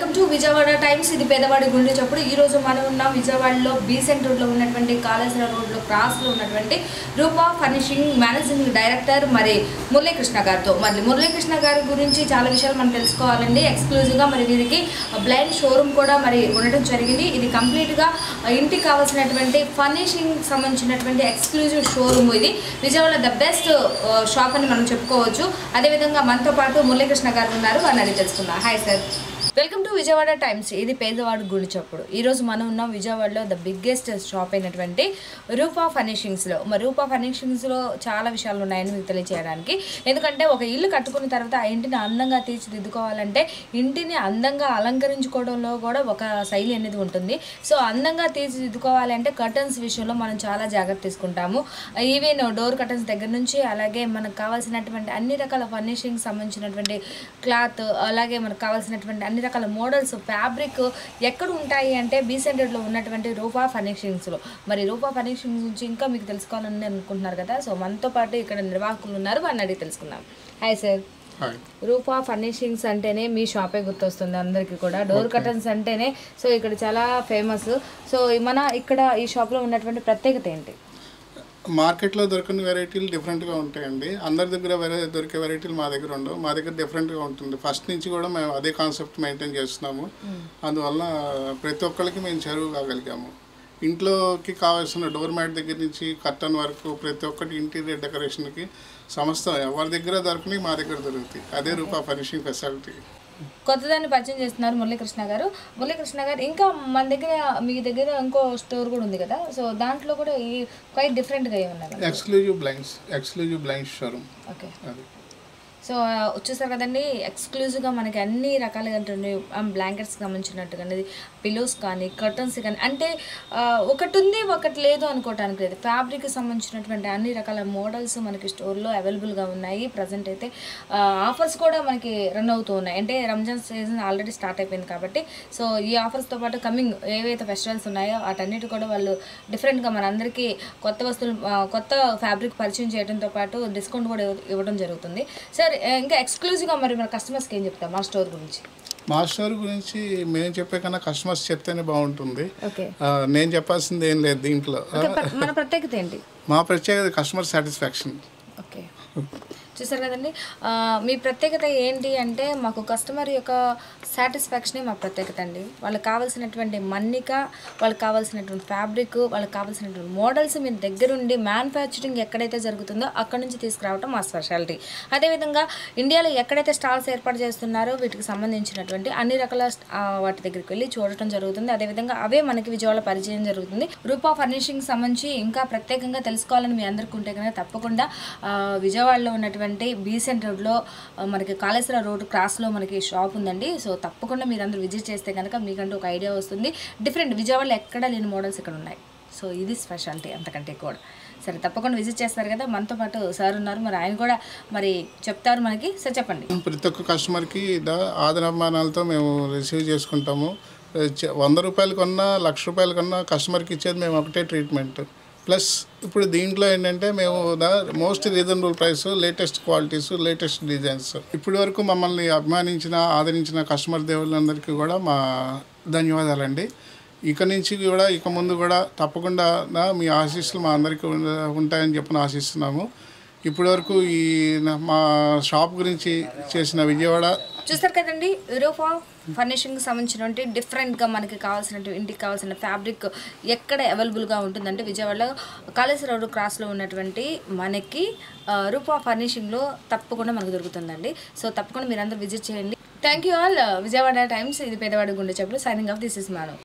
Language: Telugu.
వెల్కమ్ టు విజయవాడ టైమ్స్ ఇది పేదవాడి గుండె చప్పుడు ఈ రోజు మనం ఉన్నాం విజయవాడలో బీ సెంటర్లో ఉన్నటువంటి కాళేశ్వర రోడ్లో క్రాస్లో ఉన్నటువంటి రూపా ఫర్నిషింగ్ మేనేజింగ్ డైరెక్టర్ మరి మురళీకృష్ణ గారితో మరి మురళీకృష్ణ గారి గురించి చాలా విషయాలు మనం తెలుసుకోవాలండి ఎక్స్క్లూజివ్గా మరి వీరికి బ్లైండ్ షోరూమ్ కూడా మరి ఉండటం జరిగింది ఇది కంప్లీట్గా ఇంటికి కావాల్సినటువంటి ఫర్నిషింగ్ సంబంధించినటువంటి ఎక్స్క్లూజివ్ షోరూమ్ ఇది విజయవాడ ద బెస్ట్ షాప్ అని మనం చెప్పుకోవచ్చు అదేవిధంగా మనతో పాటు మురళీకృష్ణ గారు ఉన్నారు వారిని అడిగి తెలుసుకుందాం hi sir welcome to Vijayawada Times ఇది పేదవాడు గుడి చప్పుడు ఈరోజు మనం ఉన్నాం విజయవాడలో ద బిగ్గెస్ట్ షాప్ అయినటువంటి రూపా ఫర్నిషింగ్స్లో మరి రూపా ఫర్నిషింగ్స్లో చాలా విషయాలు ఉన్నాయని మీకు తెలియజేయడానికి ఎందుకంటే ఒక ఇల్లు కట్టుకున్న తర్వాత ఆ ఇంటిని అందంగా తీర్చిదిద్దుకోవాలంటే ఇంటిని అందంగా అలంకరించుకోవడంలో కూడా ఒక శైలి అనేది ఉంటుంది సో అందంగా తీర్చిదిద్దుకోవాలంటే కర్టన్స్ విషయంలో మనం చాలా జాగ్రత్త తీసుకుంటాము ఈవెన్ డోర్ కర్టన్స్ దగ్గర నుంచి అలాగే మనకు కావాల్సినటువంటి అన్ని రకాల ఫర్నిషింగ్ సంబంధించినటువంటి క్లాత్ అలాగే మనకు కావాల్సినటువంటి అన్ని రకాల మోడల్స్ ఫ్యాబ్రిక్ ఎక్కడ ఉంటాయి అంటే బీ సెంటర్లో ఉన్నటువంటి రూపా ఫర్నిషింగ్స్లో మరి రూపా ఫర్నిషింగ్స్ గురించి ఇంకా మీకు తెలుసుకోవాలని అనుకుంటున్నారు కదా సో మనతో పాటు ఇక్కడ నిర్వాహకులు ఉన్నారు వారిని అడిగి తెలుసుకుందాం hi sir hi Rupa furnishings అంటేనే మీ షాపే గుర్తొస్తుంది అందరికీ కూడా డోర్ కర్టన్స్ అంటేనే సో ఇక్కడ చాలా ఫేమస్ సో మన ఇక్కడ ఈ షాప్లో ఉన్నటువంటి ప్రత్యేకత ఏంటి మార్కెట్లో దొరికిన వెరైటీలు డిఫరెంట్గా ఉంటాయండి అందరి దగ్గర వెరై దొరికే వెరైటీలు మా దగ్గర ఉండవు మా దగ్గర డిఫరెంట్గా ఉంటుంది ఫస్ట్ నుంచి కూడా మేము అదే కాన్సెప్ట్ మెయింటైన్ చేస్తున్నాము అందువల్ల ప్రతి ఒక్కరికి మేము చెరువు కాగలిగాము ఇంట్లోకి కావాల్సిన డోర్ మ్యాట్ దగ్గర నుంచి కర్టన్ వరకు ప్రతి ఒక్కటి ఇంటీరియర్ డెకరేషన్కి సమస్త ఎవరి దగ్గర దొరకని మా దగ్గర దొరుకుతాయి అదే రూపా ఫినిషింగ్ ఫెసిలిటీ కొత్తదాన్ని పరిచయం చేస్తున్నారు మురళీకృష్ణ గారు మురళీకృష్ణ గారు ఇంకా మన దగ్గర మీ దగ్గర ఇంకో స్టోర్ కూడా ఉంది కదా సో దాంట్లో కూడా ఈ క్వైట్ డిఫరెంట్గా ఏమన్నారు exclusive blinds exclusive blinds showroom okay అది సో వచ్చేసారు కదండి ఎక్స్క్లూజివ్గా మనకి అన్ని రకాలుగా ఉంటుంది బ్లాంకెట్స్కి సంబంధించినట్టుగా అనేది పిలోస్ కానీ కర్టన్స్ కానీ అంటే ఆ, ఒకటి ఉంది ఒకటి లేదు అనుకోవటానికి లేదు ఫ్యాబ్రిక్కి సంబంధించినటువంటి అన్ని రకాల మోడల్స్ మనకి స్టోర్లో అవైలబుల్గా ఉన్నాయి ప్రజెంట్ అయితే ఆఫర్స్ కూడా మనకి రన్ అవుతూ ఉన్నాయి అంటే రంజాన్ సీజన్ ఆల్రెడీ స్టార్ట్ అయిపోయింది కాబట్టి సో ఈ ఆఫర్స్తో పాటు కమింగ్ ఏవైతే ఫెస్టివల్స్ ఉన్నాయో వాటన్నిటి కూడా వాళ్ళు డిఫరెంట్గా మనందరికీ కొత్త వస్తువులు ఆ, కొత్త ఫ్యాబ్రిక్ పరిచయం చేయడంతో పాటు డిస్కౌంట్ కూడా ఇవ్వ- ఇవ్వడం జరుగుతుంది సార్ ఇంకా ఎక్స్క్లూజివ్గా మరి మన కస్టమర్స్కి ఏం చెప్తాం మా స్టోర్ గురించి మా స్టోర్ గురించి మేము చెప్పే కన్నా కస్టమర్స్ చెప్తేనే బాగుంటుంది ఓకే ఆ, నేను చెప్పాల్సింది ఏం లేదు దీంట్లో ఆ, ఓకే ప్ర- మన ప్రత్యేకత ఏంటి మా ప్రత్యేకత కస్టమర్ సాటిస్ఫాక్షన్ ఓకే చూసారు కదండి ఆ, మీ ప్రత్యేకత ఏంటి అంటే మాకు కస్టమర్ యొక్క సాటిస్ఫాక్షనే మా ప్రత్యేకత అండి వాళ్ళకి కావాల్సినటువంటి మన్నిక వాళ్ళకి కావాల్సినటువంటి ఫ్యాబ్రిక్ వాళ్ళకి కావాల్సినటువంటి మోడల్స్ మీ దగ్గరుండి మ్యానుఫ్యాక్చరింగ్ ఎక్కడైతే జరుగుతుందో అక్కడ నుంచి తీసుకురావటం మా స్పెషాలిటీ అదేవిధంగా ఇండియాలో ఎక్కడైతే స్టాల్స్ ఏర్పాటు చేస్తున్నారో వీటికి సంబంధించినటువంటి అన్ని రకాల ఆ, వాటి దగ్గరికి వెళ్ళి చూడటం జరుగుతుంది అదేవిధంగా అవే మనకి విజయవాడ పరిచయం జరుగుతుంది రూపా ఫర్నిషింగ్ సంబంధించి ఇంకా ప్రత్యేకంగా తెలుసుకోవాలని మీ అందరికీ ఉంటే కనుక తప్పకుండా ఆ, విజయవాడలో ఉన్నటువంటి బీసెంట్ రోడ్లో ఆ, మనకి కాళేశ్వర రోడ్ క్రాస్లో మనకి షాప్ ఉందండి సో తప్పకుండా మీరు అందరూ విజిట్ చేస్తే కనుక మీకంటూ ఒక ఐడియా వస్తుంది డిఫరెంట్ విజయవాడలో ఎక్కడ లేని మోడల్స్ ఇక్కడ ఉన్నాయి సో ఇది స్పెషాలిటీ అంతకంటే కూడా సరే తప్పకుండా విజిట్ చేస్తారు కదా మనతో పాటు సార్ ఉన్నారు మరి ఆయన కూడా మరి చెప్తారు మనకి సార్ చెప్పండి ప్రతి ఒక్క కస్టమర్కి దా ఆదరాభిమానాలతో మేము రిసీవ్ చేసుకుంటాము చ- వంద రూపాయల కన్నా లక్ష రూపాయల కన్నా కస్టమర్కి ఇచ్చేది మేము ఒకటే ట్రీట్మెంట్ ప్లస్ ఇప్పుడు దీంట్లో ఏంటంటే మేము the most reasonable price latest qualities latest designs ఇప్పటి వరకు మమ్మల్ని అభిమానించిన ఆదరించిన కస్టమర్ దేవుళ్ళందరికీ కూడా మా ధన్యవాదాలండి ఇక నుంచి కూడా ఇక ముందు కూడా తప్పకుండా నా మీ ఆశీస్సులు మా అందరికీ ఉండ- ఉంటాయని చెప్పి ఆశిస్తున్నాము ఇప్పటివరకు ఈ నా- మా షాప్ గురించి చేసిన విజయవాడ చూస్తారు కదండి యూరోఫా ఫర్నిషింగ్ సంబంధించినటువంటి డిఫరెంట్గా మనకి కావాల్సినటువంటి ఇంటికి కావాల్సిన ఫ్యాబ్రిక్ ఎక్కడ అవైలబుల్గా ఉంటుందంటే విజయవాడలో కాళేశ్వర రోడ్ క్రాస్లో ఉన్నటువంటి మనకి ఆ, రూపా ఫర్నిషింగ్లో తప్పకుండా మనకు దొరుకుతుందండి సో తప్పకుండా మీరు అందరూ విజిట్ చేయండి thank you all Vijayawada Times ఇది పేదవాడి గుండె చెప్పులు సైనింగ్ ఆఫ్ దిస్ ఇస్ మాను